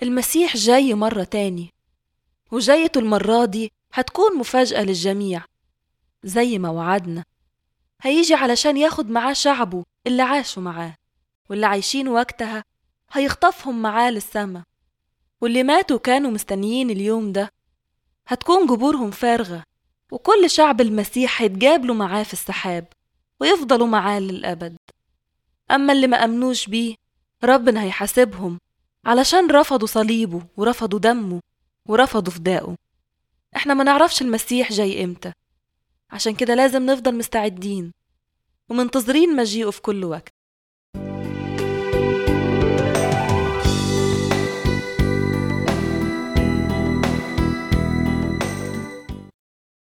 المسيح جاي مرة تاني وجايته المرة دي هتكون مفاجأة للجميع زي ما وعدنا هيجي علشان ياخد معاه شعبه اللي عاشوا معاه واللي عايشين وقتها هيخطفهم معاه للسما واللي ماتوا كانوا مستنيين اليوم ده هتكون جبورهم فارغة وكل شعب المسيح هيتجابلوا معاه في السحاب ويفضلوا معاه للأبد أما اللي ما أمنوش بيه ربنا هيحاسبهم علشان رفضوا صليبه ورفضوا دمه ورفضوا فدائه احنا ما نعرفش المسيح جاي امتى عشان كده لازم نفضل مستعدين ومنتظرين مجيئه في كل وقت